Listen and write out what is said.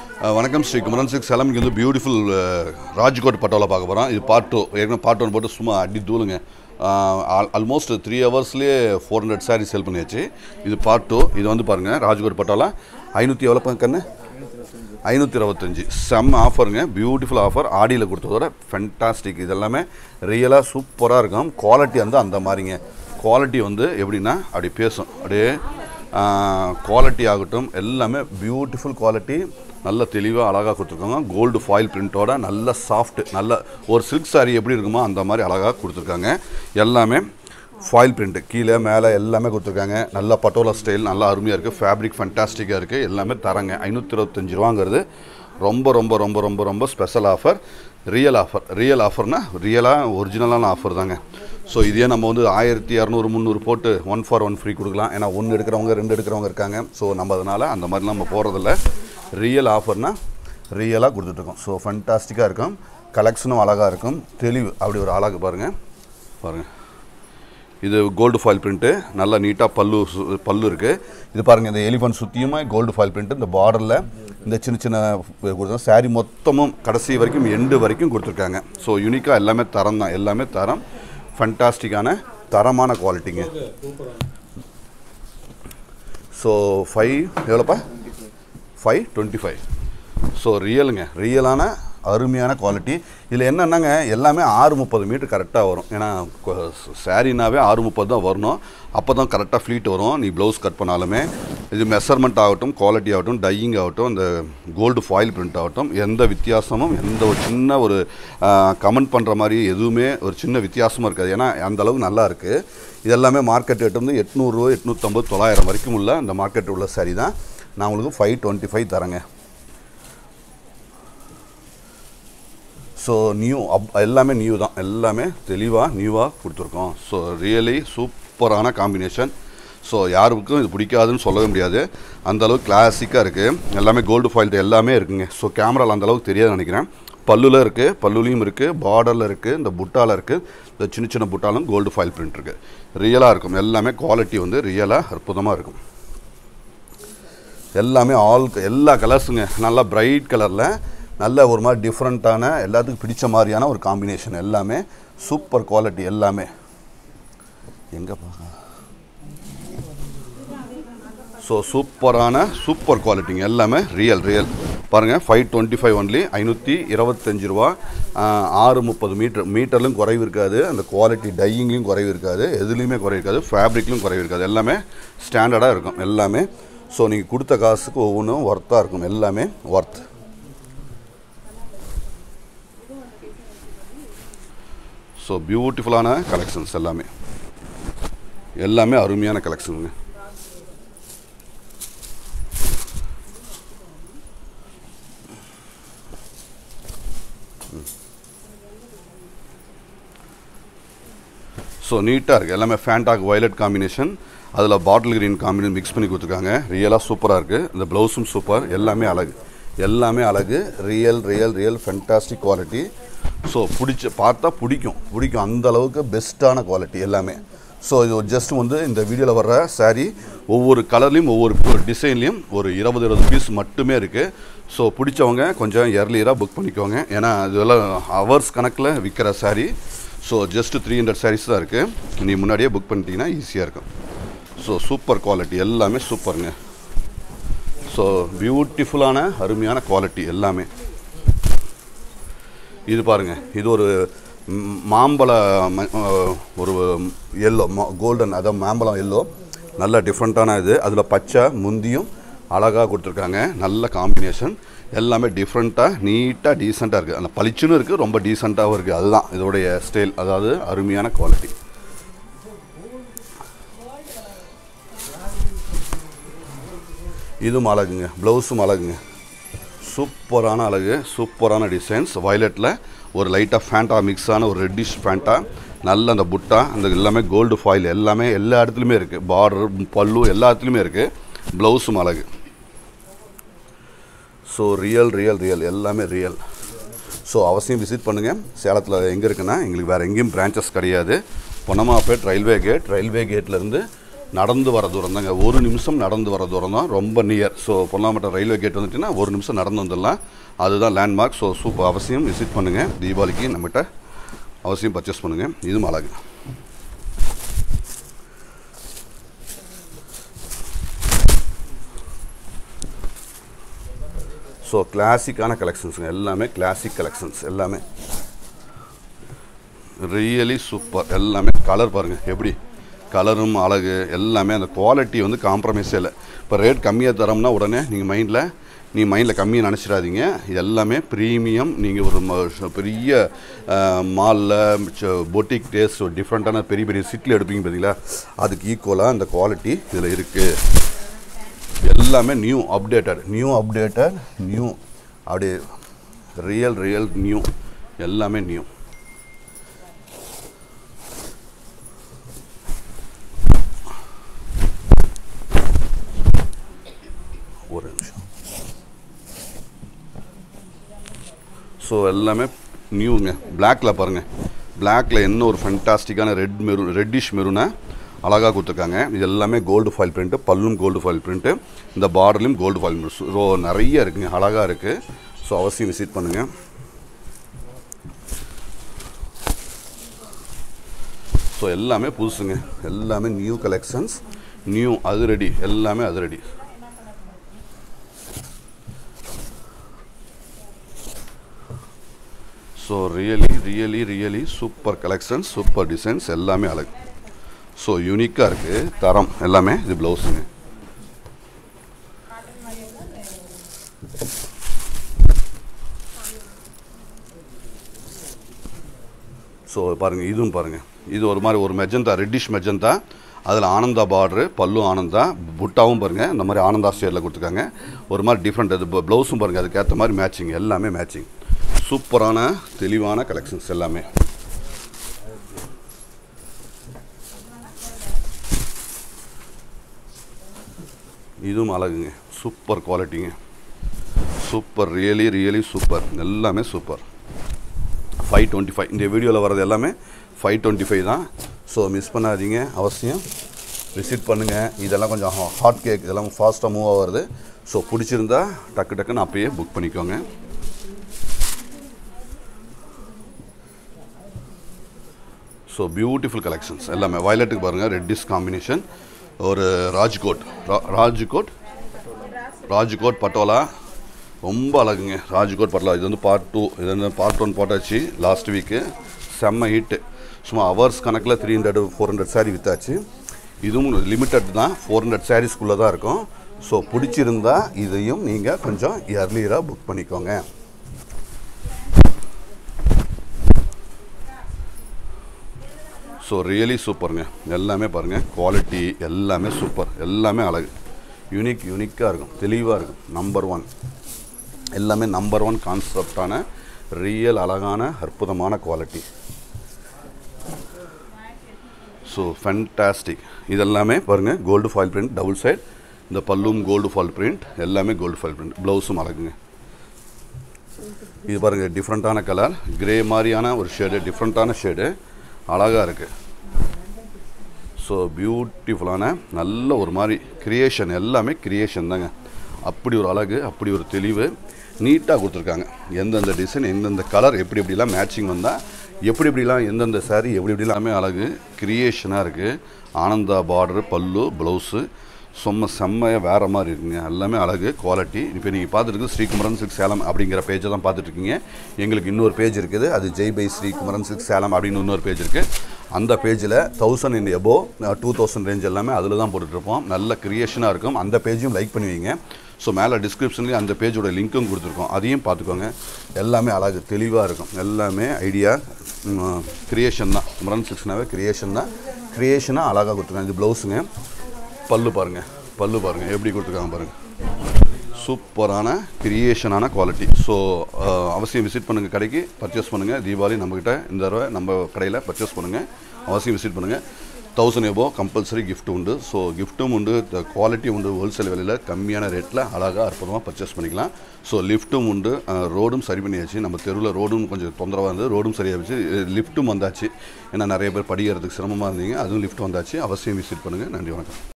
அஹ் வணக்கம் ஸ்ரீ குமரன் சிக்ஸ் சேலம் இங்கே வந்து பியூட்டிஃபுல் ராஜ்கோட் பட்டோலா பார்க்க போகிறோம் இது பார்ட் டூ ஏற்கனவே பார்ட் ஒன் போட்டு சும்மா அடி தூளுங்க ஆல்மோஸ்ட் த்ரீ ஹவர்ஸ்லேயே ஃபோர் ஹண்ட்ரட் சாரீ செல் பண்ணியாச்சு இது பார்ட் டூ இது வந்து பாருங்கள் ராஜ்கோட் பட்டோலா ஐநூற்றி எவ்வளோ கண்ணு ஐநூற்றி இருபத்தஞ்சி செம்ம ஆஃபருங்க பியூட்டிஃபுல் ஆஃபர் ஆடியில் கொடுத்ததோட ஃபென்டாஸ்டிக் இது எல்லாமே ரியலாக சூப்பராக இருக்கும் குவாலிட்டி வந்து அந்த மாதிரிங்க குவாலிட்டி வந்து எப்படின்னா அப்படி பேசும் அப்படியே குவாலிட்டி ஆகட்டும் எல்லாமே பியூட்டிஃபுல் குவாலிட்டி நல்ல தெளிவாக அழகாக கொடுத்துருக்காங்க கோல்டு ஃபாயில் பிரிண்ட்டோட நல்ல சாஃப்ட் நல்ல ஒரு சில்க் saree எப்படி இருக்குமோ அந்த மாதிரி அழகாக கொடுத்துருக்காங்க எல்லாமே ஃபாயில் பிரிண்ட் கீழே மேலே எல்லாமே கொடுத்துருக்காங்க நல்ல பட்டோலா ஸ்டைல் நல்லா அருமையாக இருக்குது ஃபேப்ரிக் ஃபண்டாஸ்டிக்காக இருக்குது எல்லாமே தரங்க ஐநூற்றி இருபத்தஞ்சி ரூபாங்கிறது ரொம்ப ரொம்ப ரொம்ப ரொம்ப ரொம்ப special offer real offer real ஆஃபர்னா ரியலாக ஒரிஜினலான ஆஃபர் தாங்க ஸோ இதே நம்ம வந்து ஆயிரத்தி இரநூறு முந்நூறு போட்டு ஒன் ஃபார் ஒன் ஃப்ரீ கொடுக்கலாம் ஏன்னா ஒன்று எடுக்கிறவங்க ரெண்டு எடுக்கிறவங்க இருக்காங்க ஸோ நம்ம அதனால் அந்த மாதிரிலாம் நம்ம போகிறதில்ல ரியல் ஆஃபர்னா ரியலாக கொடுத்துட்ருக்கோம் ஸோ ஃபண்டாஸ்டிக்காக இருக்கும் கலெக்ஷனும் அழகாக இருக்கும் தெளிவு அப்படி ஒரு அழகு பாருங்கள் பாருங்கள் இது கோல்டு ஃபாயில் பிரிண்ட்டு நல்லா நீட்டாக பல்லு சு- பல்லு இருக்குது இது பாருங்கள் இந்த எலிஃபண்ட் சுற்றியுமே கோல்டு ஃபாயில் பிரிண்ட்டு இந்த பார்டரில் இந்த சின்ன சின்ன கொடுத்தோம் saree மொத்தமும் கடைசி வரைக்கும் எண்டு வரைக்கும் கொடுத்துருக்காங்க ஸோ யூனிக்காக எல்லாமே தரம் தான் எல்லாமே தரம் ஃபண்டாஸ்டிக்கான தரமான குவாலிட்டிங்க ஸோ ஃபைவ் எவ்வளோப்பா ஃபைவ் டுவெண்ட்டி ஃபைவ் ஸோ ரியலுங்க ரியலான அருமையான குவாலிட்டி இதில் என்னென்னாங்க எல்லாமே ஆறு முப்பது மீட்டர் கரெக்டாக வரும் ஏன்னா சாரீனாவே ஆறு முப்பது தான் வரணும் அப்போ தான் கரெக்டாக ஃப்ளீட் வரும் நீ ப்ளவுஸ் கட் பண்ணாலுமே இது மெஷர்மெண்ட் ஆகட்டும் குவாலிட்டி ஆகட்டும் டையிங் ஆகட்டும் இந்த கோல்டு ஃபாயில் பிரிண்ட் ஆகட்டும் எந்த வித்தியாசமும் எந்த ஒரு சின்ன ஒரு கமெண்ட் பண்ணுற மாதிரி எதுவுமே ஒரு சின்ன வித்தியாசமும் இருக்காது ஏன்னா அந்த அளவுக்கு நல்லா இருக்குது இது எல்லாமே மார்க்கெட் ரேட் வந்து எட்நூறுரூவா எட்நூற்றம்பது தொள்ளாயிரம் வரைக்கும் உள்ள இந்த மார்க்கெட் உள்ள சாரி தான் நான் உங்களுக்கு ஃபைவ் டுவெண்ட்டி ஃபைவ் தரேங்க ஸோ நியூ அப் எல்லாமே நியூ தான் எல்லாமே தெளிவாக நியூவாக கொடுத்துருக்கோம் ஸோ ரியலி சூப்பரான காம்பினேஷன் ஸோ யாருக்கும் இது பிடிக்காதுன்னு சொல்லவே முடியாது அந்த அளவுக்கு கிளாசிக்காக இருக்குது எல்லாமே கோல்டு ஃபாயில்ட்டு எல்லாமே இருக்குங்க ஸோ கேமராவில் அந்த அளவுக்கு தெரியாது நினைக்கிறேன் பல்லுல இருக்குது பல்லுலையும் இருக்குது பார்டரில் இருக்குது இந்த புட்டாவில் இருக்குது இந்த சின்ன சின்ன புட்டாலும் கோல்டு ஃபாயில் பிரிண்ட் இருக்குது ரியலாக இருக்கும் எல்லாமே குவாலிட்டி வந்து ரியலாக அற்புதமாக இருக்கும் எல்லாமே ஆல் எல்லா கலர்ஸுங்க நல்லா பிரைட் கலரில் நல்ல ஒரு மாதிரி டிஃப்ரெண்ட்டான எல்லாத்துக்கும் பிடிச்ச மாதிரியான ஒரு காம்பினேஷன் எல்லாமே சூப்பர் குவாலிட்டி எல்லாமே எங்கே பார்க்க ஸோ சூப்பரான சூப்பர் குவாலிட்டிங்க எல்லாமே ரியல் ரியல் பாருங்கள் ஃபைவ் டுவெண்ட்டி ஃபைவ் ஒன்லி ஐநூற்றி இருபத்தஞ்சி ரூபா ஆஹ், ஆறு முப்பது மீட்டர் மீட்டர்லையும் குறைவு இருக்காது அந்த குவாலிட்டி டையிங்லேயும் குறைவு இருக்காது எதுலேயுமே குறைவு இருக்காது ஃபேப்ரிக்லையும் குறைவு இருக்காது எல்லாமே ஸ்டாண்டர்டாக இருக்கும் எல்லாமே ஸோ நீங்கள் கொடுத்த காசுக்கு ஒவ்வொன்றும் ஒர்த்தாக இருக்கும் எல்லாமே ஒர்த் ஸோ பியூட்டிஃபுல்லான கலெக்ஷன்ஸ் எல்லாமே எல்லாமே அருமையான கலெக்ஷனுங்க ஸோ நீட்டாக இருக்குது எல்லாமே ஃபேண்டாக் வயலட் காம்பினேஷன் அதில் பாட்டில் கிரீன் காம்பினேஷன் மிக்ஸ் பண்ணி கொடுத்துருக்காங்க ரியலாக சூப்பராக இருக்குது இந்த ப்ளவுஸும் சூப்பர் எல்லாமே அழகு எல்லாமே அழகு real real real fantastic quality so பிடிச்ச பார்த்தா பிடிக்கும் பிடிக்கும் அந்த அளவுக்கு பெஸ்ட்டான குவாலிட்டி எல்லாமே ஸோ இது ஜஸ்ட் வந்து இந்த வீடியோவில் வர்ற saree ஒவ்வொரு கலர்லேயும் ஒவ்வொரு ஒரு டிசைன்லேயும் ஒரு இருபது இருபது பீஸ் மட்டுமே இருக்குது ஸோ பிடிச்சவங்க கொஞ்சம் இயர்லியராக புக் பண்ணிக்கோங்க ஏன்னா இதெல்லாம் ஹவர்ஸ் கணக்கில் விற்கிற saree so just three hundred saris தான் இருக்குது நீ முன்னாடியே புக் பண்ணிட்டீங்கன்னா ஈஸியாக இருக்கும் ஸோ சூப்பர் குவாலிட்டி எல்லாமே சூப்பருங்க ஸோ பியூட்டிஃபுல்லான அருமையான குவாலிட்டி எல்லாமே இது பாருங்க இது ஒரு ம், மாம்பழ ம- அஹ், ஒரு எல்லோ கோல்டன் அதான் மாம்பழம் எல்லோ நல்ல டிஃப்ரெண்ட்டான இது அதில் பச்சை முந்தியும் அழகாக கொடுத்துருக்காங்க நல்ல காம்பினேஷன் எல்லாமே டிஃப்ரெண்ட்டாக நீட்டாக டீசெண்டாக இருக்குது அந்த பளிச்சுன்னு இருக்குது ரொம்ப டீசெண்டாகவும் இருக்குது அதுதான் இதோடைய ஸ்டைல் அதாவது அருமையான குவாலிட்டி இதுவும் அழகுங்க ப்ளவுஸும் அழகுங்க சூப்பரான அழகு சூப்பரான டிசைன்ஸ் வயலட்டில் ஒரு லைட்டாக ஃபேண்டா மிக்ஸான ஒரு ரெட்டிஷ் ஃபேண்டா நல்ல அந்த புட்டா அந்த எல்லாமே கோல்டு ஃபாயில் எல்லாமே எல்லா இடத்துலையுமே இருக்குது பார்டர் பல்லு எல்லா இடத்துலையுமே இருக்குது ப்ளவுஸும் அழகு ஸோ ரியல் ரியல் ரியல் எல்லாமே ரியல் ஸோ அவசியம் விசிட் பண்ணுங்கள் சேலத்தில் எங்கே இருக்குன்னா எங்களுக்கு வேறு எங்கேயும் பிரான்ச்சஸ் கிடையாது பொன்னமாப்பேட் ரயில்வே கேட் ரயில்வே கேட்லேருந்து நடந்து வர தூரம் தாங்க ஒரு நிமிஷம் நடந்து வர தூரம் தான் ரொம்ப near so Ponnamattam railway gate வந்துட்டுன்னா ஒரு நிமிஷம் நடந்து வந்துடலாம் அதுதான் லேண்ட்மார்க் ஸோ சூப்பர் அவசியம் விசிட் பண்ணுங்கள் தீபாவளிக்கு நம்மகிட்ட அவசியம் பர்ச்சேஸ் பண்ணுங்கள் இதுவும் அழகு ஸோ கிளாசிக்கான கலெக்ஷன்ஸுங்க எல்லாமே கிளாசிக் கலெக்ஷன்ஸ் எல்லாமே ரியலி சூப்பர் எல்லாமே கலர் பாருங்கள் எப்படி கலரும் அழகு எல்லாமே அந்த குவாலிட்டி வந்து காம்ப்ரமைஸே இல்லை இப்போ ரேட் கம்மியாக தரோம்னா உடனே நீங்கள் மைண்டில் நீ மைண்டில் கம்மியாக நினச்சிடாதீங்க இது எல்லாமே ப்ரீமியம் நீங்கள் ஒரு ம- பெரிய மாலில் பொட்டிக் டேஸ்ட் டிஃப்ரெண்ட்டான பெரிய பெரிய சிட்டில் எடுப்பீங்க பார்த்தீங்களா அதுக்கு ஈக்குவலாக அந்த குவாலிட்டி இதில் இருக்குது எல்லாமே new updated new updated new அப்படியே ரியல் ரியல் நியூ எல்லாமே நியூ ஒரு நிமிஷம் ஸோ எல்லாமே நியூங்க பிளாக்ல பாருங்கள் பிளாக்ல என்ன ஒரு ஃபென்டாஸ்டிக்கான ரெட் மெரூன் ரெட்டிஷ் மெரூனை அழகாக கொடுத்துருக்காங்க இது எல்லாமே கோல்டு ஃபாயில் பிரிண்ட்டு பல்லும் கோல்டு ஃபாயில் பிரிண்ட்டு இந்த பார்டர்லையும் கோல்டு ஃபாயில் பிரிண்ட் ஸோ நிறைய இருக்குங்க அழகாக இருக்குது ஸோ அவசியம் விசிட் பண்ணுங்கள் ஸோ எல்லாமே புதுசுங்க எல்லாமே நியூ கலெக்ஷன்ஸ் நியூ அது ரெடி எல்லாமே அது ready so really really really super collections super designs எல்லாமே அழகு ஸோ யூனிக்காக இருக்குது தரம் எல்லாமே இது ப்ளவுஸுங்க ஸோ பாருங்கள் இதுவும் பாருங்கள் இது ஒரு மாதிரி ஒரு மெஜந்தா ரெட்டிஷ் மெஜந்தா அதில் ஆனந்தா பார்டரு பல்லும் ஆனந்தா புட்டாவும் பாருங்கள் இந்த மாதிரி ஆனந்தா ஸ்டேரில் கொடுத்துருக்காங்க ஒரு மாதிரி டிஃப்ரெண்ட் அது ப்ளவுஸும் பாருங்கள் அதுக்கேற்ற மாதிரி மேட்சிங் எல்லாமே மேட்சிங் சூப்பரான தெளிவான கலெக்ஷன்ஸ் எல்லாமே இதுவும் அழகுங்க சூப்பர் குவாலிட்டிங்க சூப்பர் ரியலி ரியலி சூப்பர் எல்லாமே சூப்பர் ஃபைவ் டுவெண்ட்டி ஃபைவ் இந்த வீடியோவில் வர்றது எல்லாமே ஃபைவ் டுவெண்ட்டி ஃபைவ் தான் ஸோ மிஸ் பண்ணாதீங்க அவசியம் விசிட் பண்ணுங்கள் இதெல்லாம் கொஞ்சம் ஹாட் கேக் இதெல்லாம் ஃபாஸ்ட்டாக மூவ் ஆகிறது ஸோ பிடிச்சிருந்தா டக்கு டக்குன்னு அப்பயே புக் பண்ணிக்கோங்க ஸோ பியூட்டிஃபுல் கலெக்ஷன்ஸ் எல்லாமே வயலட்டுக்கு பாருங்கள் ரெட்டிஸ் காம்பினேஷன் ஒரு ராஜ்கோட் ரா- ராஜ்கோட் ராஜ்கோட் பட்டோலா ரொம்ப அழகுங்க ராஜ்கோட் பட்டோலா இது வந்து பார்ட் டூ இது வந்து பார்ட் ஒன் போட்டாச்சு லாஸ்ட் வீக்கு செம்ம ஹிட்டு சும்மா ஹவர்ஸ் கணக்கில் three hundred four hundred sari விற்றாச்சு இதுவும் லிமிட்டட் தான் ஃபோர் ஹண்ட்ரட் சாரீஸ்க்குள்ளே தான் இருக்கும் ஸோ பிடிச்சிருந்தா இதையும் நீங்கள் கொஞ்சம் இயர்லியராக புக் பண்ணிக்கோங்க ஸோ ரியலி சூப்பருங்க எல்லாமே பாருங்கள் குவாலிட்டி எல்லாமே சூப்பர் எல்லாமே அழகு யூனிக் யூனிக்காக இருக்கும் தெளிவாக இருக்கும் நம்பர் ஒன் எல்லாமே நம்பர் ஒன் கான்செப்டான ரியல் அழகான அற்புதமான குவாலிட்டி ஸோ ஃபென்டாஸ்டிக் இதெல்லாமே பாருங்கள் gold foil print double side இந்த பல்லும் கோல்டு ஃபாயில் பிரிண்ட் எல்லாமே கோல்டு ஃபாயில் பிரிண்ட் ப்ளவுஸும் அழகுங்க இது பாருங்கள் டிஃப்ரெண்ட்டான கலர் கிரே மாதிரியான ஒரு ஷேடு டிஃப்ரெண்ட்டான ஷேடு அழகாக இருக்குது ஸோ பியூட்டிஃபுல்லான நல்ல ஒரு மாதிரி கிரியேஷன் எல்லாமே கிரியேஷன் தாங்க அப்படி ஒரு அழகு அப்படி ஒரு தெளிவு நீட்டாக கொடுத்துருக்காங்க எந்தெந்த டிசைன் எந்தெந்த கலர் எப்படி எப்படிலாம் மேட்சிங் வந்தால் எப்படி எப்படிலாம் எந்தெந்த saree எப்படி எப்படிலாமே அழகு கிரியேஷனாக இருக்குது ஆனந்தா பார்டரு பல்லு ப்ளவுஸு செம்ம செம்மையாக வேறு மாதிரி இருக்குங்க எல்லாமே அழகு குவாலிட்டி இப்போ நீங்கள் பார்த்துருக்கு ஸ்ரீகுமரன் சில்க் சேலம் அப்படிங்கிற பேஜை தான் பார்த்துட்ருக்கீங்க எங்களுக்கு இன்னொரு பேஜ் இருக்குது அது ஜெய் பை ஸ்ரீகுமரன் சில்க் சேலம் அப்படின்னு இன்னொரு பேஜ் இருக்குது அந்த பேஜில் thousand in above two thousand range எல்லாமே அதில் தான் போட்டுட்ருப்போம் நல்ல க்ரியேஷனாக இருக்கும் அந்த பேஜையும் லைக் பண்ணுவீங்க ஸோ மேலே டிஸ்கிரிப்ஷன்லேயும் அந்த பேஜோட லிங்க்கும் கொடுத்துருக்கோம் அதையும் பார்த்துக்கோங்க எல்லாமே அழகு தெளிவாக இருக்கும் எல்லாமே ஐடியா க்ரியேஷன் தான் குமரன் சில்க்ஸ்னாவே க்ரியேஷன் தான் க்ரியேஷனாக அழகாக கொடுத்துருக்காங்க இது ப்ளவுஸுங்க பல்லு பாருங்கள் பல்லு பாருங்கள் எப்படி கொடுத்துருக்காங்க பாருங்கள் சூப்பரான கிரியேஷனான குவாலிட்டி ஸோ அவசியம் விசிட் பண்ணுங்கள் கடைக்கு பர்ச்சேஸ் பண்ணுங்கள் தீபாவளி நம்மக்கிட்ட இந்த தடவை நம்ம கடையில் பர்ச்சேஸ் பண்ணுங்கள் அவசியம் விசிட் பண்ணுங்கள் தௌசண்ட் எபோ கம்பல்சரி gift உண்டு ஸோ கிஃப்ட்டும் உண்டு குவாலிட்டி உண்டு ஹோல்சேல் விலையில் கம்மியான ரேட்டில் அழகாக அற்புதமாக பர்ச்சேஸ் பண்ணிக்கலாம் ஸோ லிஃப்ட்டும் உண்டு ரோடும் சரி பண்ணியாச்சு நம்ம தெருவில் ரோடும் கொஞ்சம் தொந்தரவாக இருந்தது ரோடும் சரியாகிடுச்சு லிஃப்ட்டும் வந்தாச்சு ஏன்னா நிறைய பேர் படிக்கிறதுக்கு சிரமமாக இருந்தீங்க அதுவும் லிஃப்ட் வந்தாச்சு அவசியம் விசிட் பண்ணுங்கள் நன்றி வணக்கம்